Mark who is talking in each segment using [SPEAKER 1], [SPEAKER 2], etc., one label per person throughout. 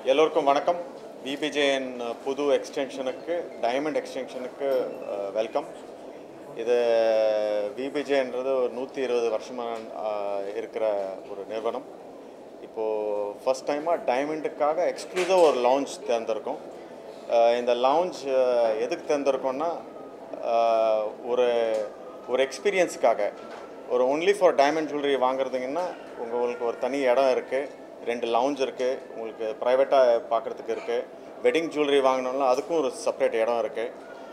[SPEAKER 1] எல்லோருக்கும் வணக்கம் விபிஜேஎன் புது எக்ஸ்டென்ஷனுக்கு டைமண்ட் எக்ஸ்டென்ஷனுக்கு வெல்கம் இது விபிஜேன்றது ஒரு நூற்றி இருபது வருஷமாக இருக்கிற ஒரு நிறுவனம் இப்போது ஃபஸ்ட் டைமாக டைமண்டுக்காக எக்ஸ்க்ளூசிவாக ஒரு லான்ச் தேர்ந்தெடுக்கோம் அஹ் இந்த லான்ச் எதுக்கு தேர்ந்தெடுக்கோம்னா அஹ் ஒரு ஒரு எக்ஸ்பீரியன்ஸுக்காக ஒரு ஒன்லி ஃபார் டைமண்ட் ஜுவல்லரி வாங்குறதுங்கன்னா உங்களுக்கு ஒரு தனி இடம் இருக்குது ரெண்டு லவுஞ்ச் இருக்குது உங்களுக்கு ப்ரைவேட்டாக பார்க்குறதுக்கு இருக்குது வெட்டிங் ஜுவல்லரி வாங்கினோம்னா அதுக்கும் ஒரு செப்பரேட் இடம் இருக்குது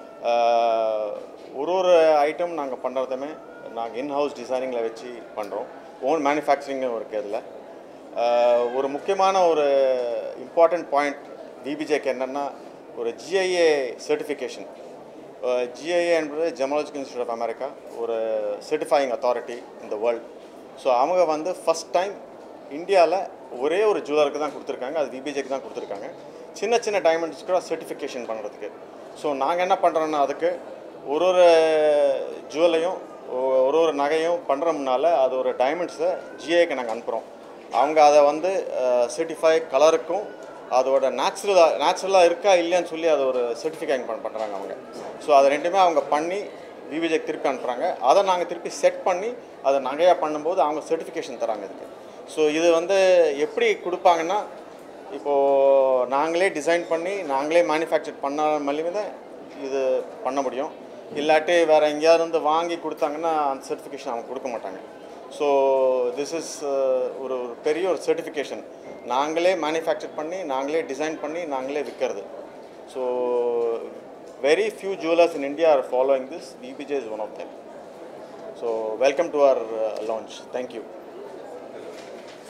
[SPEAKER 1] ஒரு ஒரு ஐட்டம் நாங்கள் பண்ணுறதுமே நாங்கள் இன்ஹவுஸ் டிசைனிங்கில் வச்சு பண்ணுறோம் ஓன் மேனுஃபேக்சரிங்கும் இருக்குது அதில் ஆஹ் ஒரு முக்கியமான ஒரு இம்பார்ட்டண்ட் பாயிண்ட் பிபிஜேக்கு என்னென்னா ஒரு ஜிஐஏ சர்டிஃபிகேஷன் ஜிஐஏ என்பது ஜெமாலஜிக்கல் இன்ஸ்டியூட் ஆஃப் அமெரிக்கா ஒரு சர்டிஃபையிங் அத்தாரிட்டி இந்த வேர்ல்டு ஸோ அவங்க வந்து ஃபஸ்ட் டைம் இந்தியாவில் ஒரே ஒரு ஜுவலருக்கு தான் கொடுத்துருக்காங்க அது விபிஜேக்கு தான் கொடுத்துருக்காங்க சின்ன சின்ன டைமண்ட்ஸ் கூட சர்டிஃபிகேஷன் பண்ணுறதுக்கு ஸோ நாங்கள் என்ன பண்ணுறோன்னா அதுக்கு ஒரு ஒரு ஜுவல்லையும் ஒரு ஒரு நகையும் பண்ணுறோம்னால அது ஒரு டைமண்ட்ஸை ஜிஏக்கு நாங்கள் அனுப்புகிறோம் அவங்க அதை வந்து சர்டிஃபை கலருக்கும் அதோட நேச்சுரலாக நேச்சுரலாக இருக்கா இல்லையான்னு சொல்லி அதை ஒரு சர்டிஃபிகேட் பண்ண பண்ணுறாங்க அவங்க ஸோ அதை ரெண்டுமே அவங்க பண்ணி விவிஜெக் திருப்பி அனுப்புகிறாங்க அதை நாங்கள் திருப்பி செட் பண்ணி அதை நகையாக பண்ணும்போது அவங்க சர்டிஃபிகேஷன் தராங்க இதுக்கு ஸோ இது வந்து எப்படி கொடுப்பாங்கன்னா இப்போது நாங்களே டிசைன் பண்ணி நாங்களே மேனுஃபேக்சர் பண்ண மூலியமே தான் இது பண்ண முடியும் இல்லாட்டி வேறு எங்கேயாவது இருந்து வாங்கி கொடுத்தாங்கன்னா அந்த சர்டிஃபிகேஷன் அவங்க கொடுக்க மாட்டாங்க ஸோ திஸ் இஸ் ஒரு ஒரு பெரிய ஒரு சர்டிஃபிகேஷன் நாங்களே மேனுஃபேக்சர் பண்ணி நாங்களே டிசைன் பண்ணி நாங்களே விற்கிறது so very few jewellers in India are following this VBJ is one of them so welcome to our launch thank you